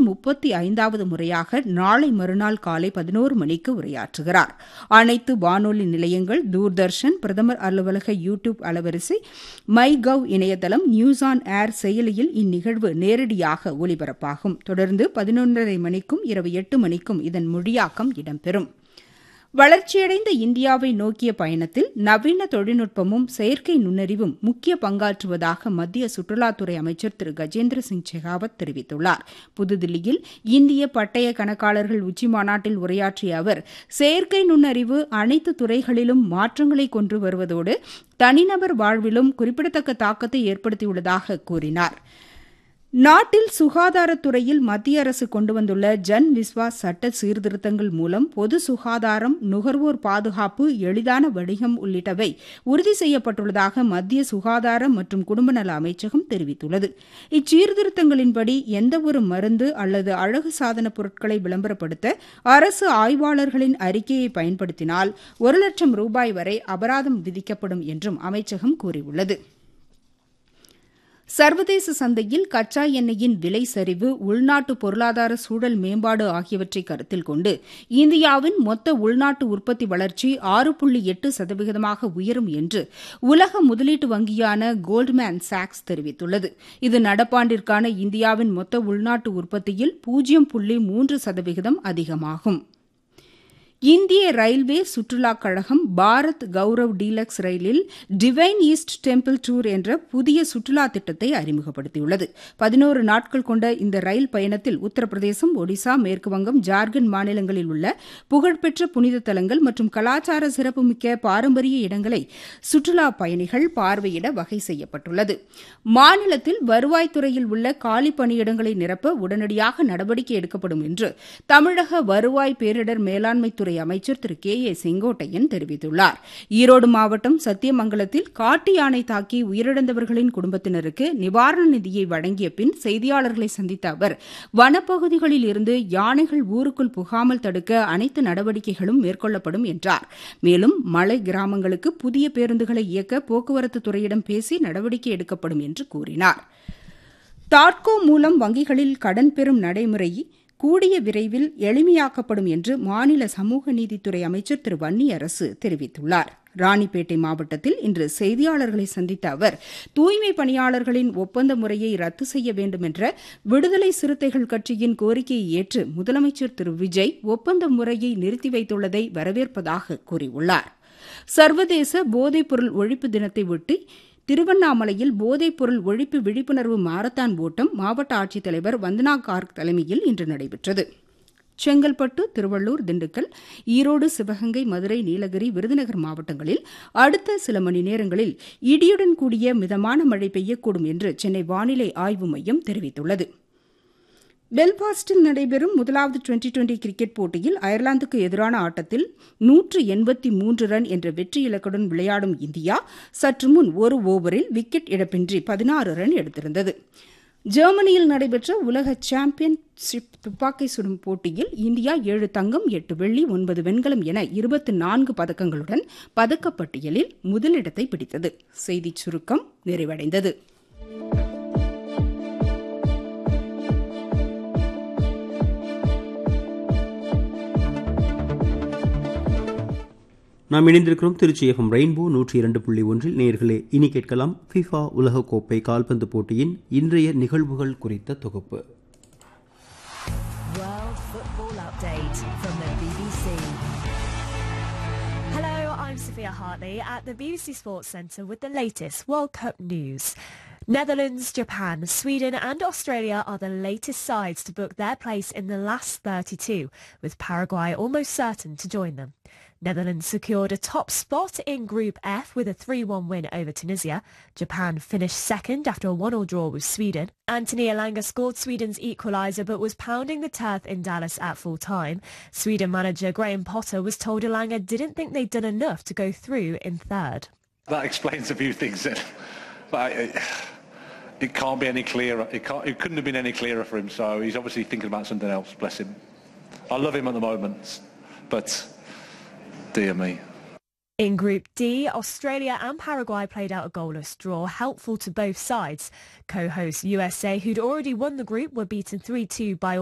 முப்பத்தி ஐந்தாவது முறையாக நாளை மறுநாள் காலை பதினோரு மணிக்கு உரையாற்றுகிறார் அனைத்து வானொலி நிலையங்கள் தூர்தர்ஷன் பிரதமர் அலுவலக யூ டியூப் அலவரிசை மை கவ் இணையதளம் நியூஸ் ஆன் ஏர் செயலியில் இந்நிகழ்வு நேரடியாக ஒலிபரப்பாகும் தொடர்ந்து பதினொன்றரை மணிக்கும் இரவு எட்டு மணிக்கும் இதன் மொழியாக்கம் இடம்பெறும் வளர்ச்சியடைந்த இந்தியாவை நோக்கிய பயணத்தில் நவீன தொழில்நுட்பமும் செயற்கை நுண்ணறிவும் முக்கிய பங்காற்றுவதாக மத்திய சுற்றுலாத்துறை அமைச்சர் திரு கஜேந்திர சிங் செகாவத் தெரிவித்துள்ளார் புதுதில்லியில் இந்திய பட்டய கணக்காளர்கள் உச்சிமாநாட்டில் உரையாற்றிய அவர் செயற்கை நுண்ணறிவு அனைத்து துறைகளிலும் மாற்றங்களை கொண்டு வருவதோடு தனிநபர் வாழ்விலும் குறிப்பிடத்தக்க தாக்கத்தை ஏற்படுத்தியுள்ளதாக கூறினாா் நாட்டில் சுகாதாரத்துறையில் மத்திய அரசு கொண்டு வந்துள்ள ஜன் விஸ்வாஸ் சட்ட சீர்திருத்தங்கள் மூலம் பொது சுகாதாரம் நுகர்வோர் பாதுகாப்பு எளிதான வணிகம் உள்ளிட்டவை உறுதி செய்யப்பட்டுள்ளதாக மத்திய சுகாதார மற்றும் குடும்ப நல அமைச்சகம் தெரிவித்துள்ளது இச்சீர்திருத்தங்களின்படி எந்தவொரு மருந்து அல்லது அழகு சாதன பொருட்களை விளம்பரப்படுத்த அரசு ஆய்வாளர்களின் அறிக்கையை பயன்படுத்தினால் ஒரு லட்சம் ரூபாய் வரை அபராதம் விதிக்கப்படும் என்றும் அமைச்சகம் கூறியுள்ளது சர்வதேச சந்தையில் கச்சா எண்ணெயின் விலை சரிவு உள்நாட்டு பொருளாதார சூழல் மேம்பாடு ஆகியவற்றை கருத்தில் கொண்டு இந்தியாவின் மொத்த உள்நாட்டு உற்பத்தி வளர்ச்சி ஆறு புள்ளி எட்டு சதவிகிதமாக உயரும் என்று உலக முதலீட்டு வங்கியான கோல்ட்மேன் சாக்ஸ் தெரிவித்துள்ளது இது நடப்பாண்டிற்கான இந்தியாவின் மொத்த உள்நாட்டு உற்பத்தியில் பூஜ்ஜியம் புள்ளி மூன்று சதவிகிதம் அதிகமாகும் இந்திய ரயில்வே சுற்றுலாக் கழகம் பாரத் கௌரவ் டீலக்ஸ் ரயிலில் டிவைன் ஈஸ்ட் டெம்பிள் டூர் என்ற புதிய சுற்றுலா திட்டத்தை அறிமுகப்படுத்தியுள்ளது பதினோரு நாட்கள் கொண்ட இந்த ரயில் பயணத்தில் உத்தரப்பிரதேசம் ஒடிசா மேற்குவங்கம் ஜார்க்கண்ட் மாநிலங்களில் உள்ள புகழ்பெற்ற புனித தலங்கள் மற்றும் கலாச்சார சிறப்புமிக்க பாரம்பரிய இடங்களை சுற்றுலா பயணிகள் பார்வையிட வகை செய்யப்பட்டுள்ளது மாநிலத்தில் வருவாய்த்துறையில் உள்ள காலி பணியிடங்களை நிரப்ப உடனடியாக நடவடிக்கை எடுக்கப்படும் என்று தமிழக வருவாய் பேரிடர் மேலாண்மைத்துறை துறை அமைச்சர் திரு கே ஏ செங்கோட்டையன் தெரிவித்துள்ளார் ஈரோடு மாவட்டம் சத்தியமங்கலத்தில் காட்டு யானை தாக்கி உயிரிழந்தவர்களின் குடும்பத்தினருக்கு நிவாரண நிதியை வழங்கிய பின் செய்தியாளர்களை சந்தித்த அவர் வனப்பகுதிகளில் இருந்து யானைகள் ஊருக்குள் புகாமல் தடுக்க அனைத்து நடவடிக்கைகளும் மேற்கொள்ளப்படும் என்றார் மேலும் மலை கிராமங்களுக்கு புதிய பேருந்துகளை இயக்க போக்குவரத்து துறையிடம் பேசி நடவடிக்கை எடுக்கப்படும் என்று கூறினார் தாட்கோ மூலம் வங்கிகளில் கடன் பெறும் நடைமுறை கூடிய விரைவில் எளிமையாக்கப்படும் என்று மாநில சமூக நீதித்துறை அமைச்சர் திரு வன்னியரசு தெரிவித்துள்ளார் ராணிப்பேட்டை மாவட்டத்தில் இன்று செய்தியாளர்களை சந்தித்த அவர் தூய்மை பணியாளர்களின் ஒப்பந்த முறையை ரத்து செய்ய வேண்டும் என்ற விடுதலை சிறுத்தைகள் கட்சியின் கோரிக்கையை ஏற்று முதலமைச்சர் திரு விஜய் ஒப்பந்த முறையை நிறுத்தி வைத்துள்ளதை வரவேற்பதாக கூறியுள்ளார் சர்வதேச போதைப்பொருள் ஒழிப்பு தினத்தை ஒட்டி திருவண்ணாமலையில் போதைப்பொருள் ஒழிப்பு விழிப்புணர்வு மாரத்தான் ஓட்டம் மாவட்ட ஆட்சித்தலைவர் வந்தனா கார்க் தலைமையில் இன்று நடைபெற்றது செங்கல்பட்டு திருவள்ளூர் திண்டுக்கல் ஈரோடு சிவகங்கை மதுரை நீலகிரி விருதுநகர் மாவட்டங்களில் அடுத்த சில மணி நேரங்களில் இடியுடன் கூடிய மிதமான மழை பெய்யக்கூடும் என்று சென்னை வானிலை ஆய்வு மையம் தெரிவித்துள்ளது பெல்பாஸ்டில் நடைபெறும் முதலாவது டுவெண்டி டுவெண்டி கிரிக்கெட் போட்டியில் அயர்லாந்துக்கு எதிரான ஆட்டத்தில் நூற்று எண்பத்தி மூன்று ரன் என்ற வெற்றி இலக்குடன் விளையாடும் இந்தியா சற்று முன் ஒரு ஓவரில் விக்கெட் இழப்பின்றி பதினாறு ரன் எடுத்திருந்தது ஜெர்மனியில் நடைபெற்ற உலக சாம்பியன்ஷிப் துப்பாக்கி சுடும் போட்டியில் இந்தியா ஏழு தங்கம் எட்டு வெள்ளி ஒன்பது வெண்கலம் என இருபத்தி நான்கு பதக்கங்களுடன் பதக்கப்பட்டியலில் முதலிடத்தை பிடித்தது செய்திச் சுருக்கம் நிறைவடைந்தது நாம் இணைந்திருக்கிறோம் திருச்சி எஃப்எம் ரெயின்போ நூற்றி இரண்டு புள்ளி ஒன்றில் நேர்களே இனி கேட்கலாம் ஃபிஃபா உலகக்கோப்பை கால்பந்து போட்டியின் இன்றைய நிகழ்வுகள் குறித்த தொகுப்பு World Football Update from the BBC. Hello, I'm Sophia Hartley at the BBC Sports Centre with the latest World Cup news. Netherlands, Japan, Sweden and Australia are the latest sides to book their place in the last 32, with Paraguay almost certain to join them. Netherlands secured a top spot in Group F with a 3-1 win over Tunisia. Japan finished second after a 1-0 draw with Sweden. Anthony Elanga scored Sweden's equaliser but was pounding the turf in Dallas at full time. Sweden manager Graham Potter was told Elanga didn't think they'd done enough to go through in third. That explains a few things then. But I, it can't be any clearer. It, can't, it couldn't have been any clearer for him. So he's obviously thinking about something else. Bless him. I love him at the moment, but dear me. In Group D, Australia and Paraguay played out a goalless draw, helpful to both sides. Co-hosts USA, who'd already won the group, were beaten 3-2 by